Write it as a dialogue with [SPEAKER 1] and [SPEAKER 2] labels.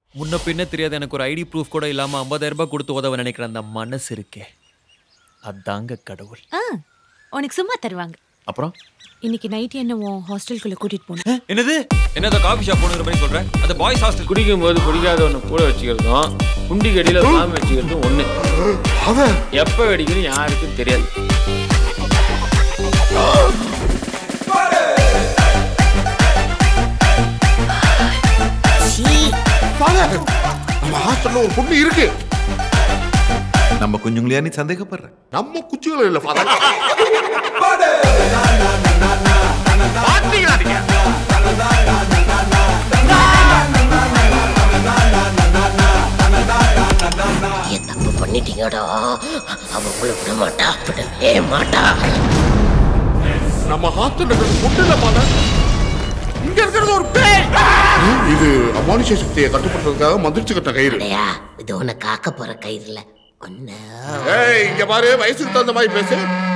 [SPEAKER 1] முன்ன பின்ன தெரியாத எனக்கு ஒரு ஐடி ப்ரூஃப் கூட இல்லாம 50000 ரூபாய் கொடுத்து உதவ நினைக்கிற அந்த மனசு இருக்கே அதாங்க கடவுள்
[SPEAKER 2] ஆ உனக்கு சும்மா தருவாங்க
[SPEAKER 1] அப்புறம்
[SPEAKER 2] இன்னைக்கு நைட் என்ன உன் ஹாஸ்டலுக்குள்ள கூட்டிட்டு போகணும்
[SPEAKER 1] என்னது என்னது காஃபி ஷாப் போனுங்கிற மாதிரி சொல்றேன் அது பாய்ஸ் ஹாஸ்டல்
[SPEAKER 3] குடிக்கும் போது குடிக்காதவனை கூட வச்சுக்கிறதும் குண்டி கடியில சாமி வச்சுக்கிறதும் ஒண்ணு எப்ப வெடிக்கணும் யாருக்கும் தெரியாது
[SPEAKER 4] ஃபாதர் நம்ம ஹாஸ்டல்ல ஒரு பொண்ணு இருக்கு
[SPEAKER 5] நம்ம குஞ்சுங்களையா நீ சந்தேகப்படுற
[SPEAKER 4] நம்ம குச்சிகள் இல்ல ஃபாதர்
[SPEAKER 6] ஏன் தப்பு பண்ணிட்டீங்கடா அவ உங்களை விட மாட்டா விடவே மாட்டா
[SPEAKER 4] நம்ம ஹாஸ்டல்ல இருக்கிறது பொண்ணு இல்ல ஃபாதர் இங்க இருக்கிறது ஒரு பேய் இது அமானுஷ சக்தியை கட்டுப்படுத்துறதுக்காக மந்திரிச்சு கட்ட கயிறு
[SPEAKER 6] அடையா இது உன்னை காக்க போற கயிறுல ஒன்னு
[SPEAKER 4] ஏய் இங்க பாரு வயசுக்கு தகுந்த மாதிரி பேசு